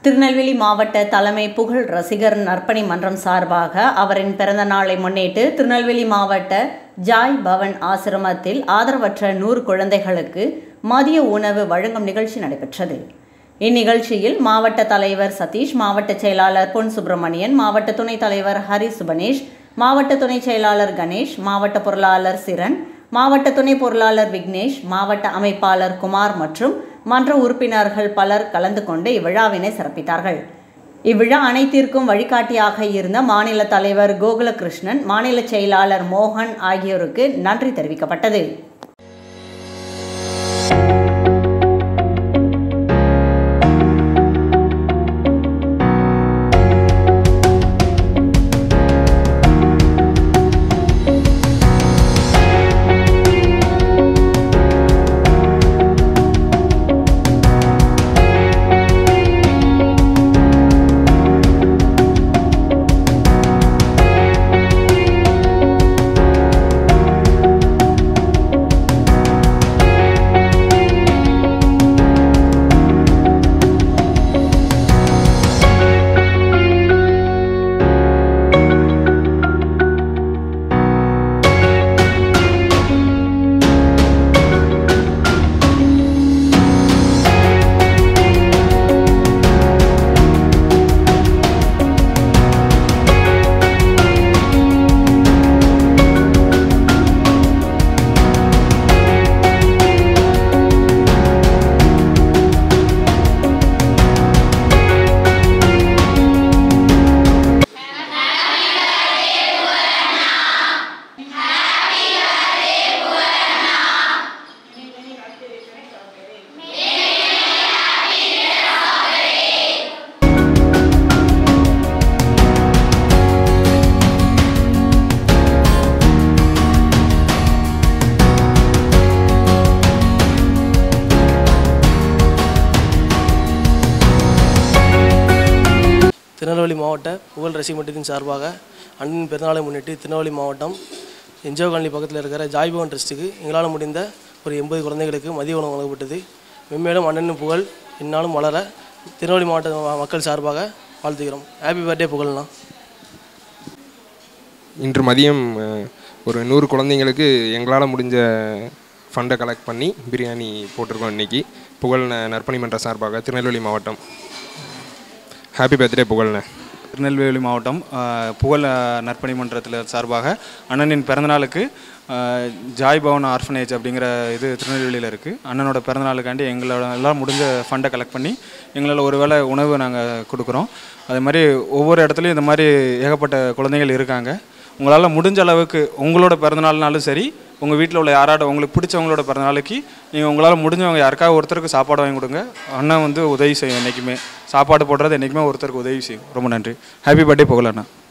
திருநெல்வேலி மாவட்ட தலைமை புகழ் ரசிகர் நற்பணி மன்றம் சார்பாக அவரின் பிறந்த நாளை முன்னிட்டு திருநெல்வேலி மாவட்ட ஜாய் பவன் ஆசிரமத்தில் ஆதரவற்ற நூறு குழந்தைகளுக்கு மதிய உணவு வழங்கும் நிகழ்ச்சி நடைபெற்றது இந்நிகழ்ச்சியில் மாவட்ட தலைவர் சதீஷ் மாவட்ட செயலாளர் பொன் சுப்பிரமணியன் மாவட்ட துணைத் தலைவர் ஹரி சுபனேஷ் மாவட்ட துணைச் செயலாளர் கணேஷ் மாவட்ட பொருளாளர் சிரன் மாவட்ட துணை பொருளாளர் விக்னேஷ் மாவட்ட அமைப்பாளர் குமார் மற்றும் மன்ற உறுப்பினர்கள் பலர் கலந்து கொண்டு இவ்விழாவினை சிறப்பித்தார்கள் இவ்விழா அனைத்திற்கும் வழிகாட்டியாக இருந்த மாநில தலைவர் கோகுலகிருஷ்ணன் மாநில செயலாளர் மோகன் ஆகியோருக்கு நன்றி தெரிவிக்கப்பட்டது திருநெல்வேலி மாவட்ட புகழ் ரசிக மன்றத்தின் சார்பாக அண்ணன் பிறந்தநாளை முன்னிட்டு திருநெல்வேலி மாவட்டம் என்ஜிஓ காலனி பக்கத்தில் இருக்கிற ஜாய் பவன் ட்ரஸ்ட்டுக்கு எங்களால் முடிந்த ஒரு எண்பது குழந்தைகளுக்கு மதிய உணவு வழங்கப்பட்டது மென்மேலும் அண்ணனின் புகழ் இந்நாளும் வளர திருநெல்வேலி மாவட்ட ம- மக்கள் சார்பாக வாழ்த்துகிறோம் ஹாப்பி பர்த்டே புகழ்ண்ணா இன்று மதியம் அஹ், ஒரு நூறு குழந்தைங்களுக்கு எங்களால் முடிஞ்ச ஃபண்டை கலெக்ட் பண்ணி பிரியாணி போட்டிருக்கோம் இன்னைக்கு புகழ் ந- நற்பணி மன்ற சார்பாக திருநெல்வேலி மாவட்டம் ஹாப்பி பர்த்டே புகழ்ண்ணே திருநெல்வேலி மாவட்டம் அஹ், புகழ் அஹ், நற்பணி மன்றத்தில் சார்பாக அண்ணனின் பிறந்தநாளுக்கு அஹ், ஜாய் பவன் ஆர்ஃபனேஜ் அப்படிங்கிற இது திருநெல்வேலியில் இருக்குது அண்ணனோட பிறந்தநாளுக்காண்டி எங்களோட எல்லாம் முடிஞ்ச ஃபண்டை கலெக்ட் பண்ணி எங்களால் ஒரு வேளை உணவு நாங்கள் கொடுக்குறோம் அதே மாதிரி ஒவ்வொரு இடத்துலையும் இந்த மாதிரி ஏகப்பட்ட குழந்தைகள் இருக்காங்க உங்களால் முடிஞ்ச அளவுக்கு உங்களோட பிறந்தநாள்னாலும் சரி உங்கள் வீட்டில் உள்ள யாராட உங்களுக்கு பிடிச்சவங்களோட பிறந்தநாளைக்கு நீங்கள் உங்களால் முடிஞ்சவங்க யாருக்காவது ஒருத்தருக்கு சாப்பாடு வாங்கி கொடுங்க அண்ணன் வந்து உதவி செய்யும் என்றைக்குமே சாப்பாடு போடுறது என்றைக்குமே ஒருத்தருக்கு உதவி செய்யும் ரொம்ப நன்றி ஹாப்பி பர்த்டே புகழ் அண்ணா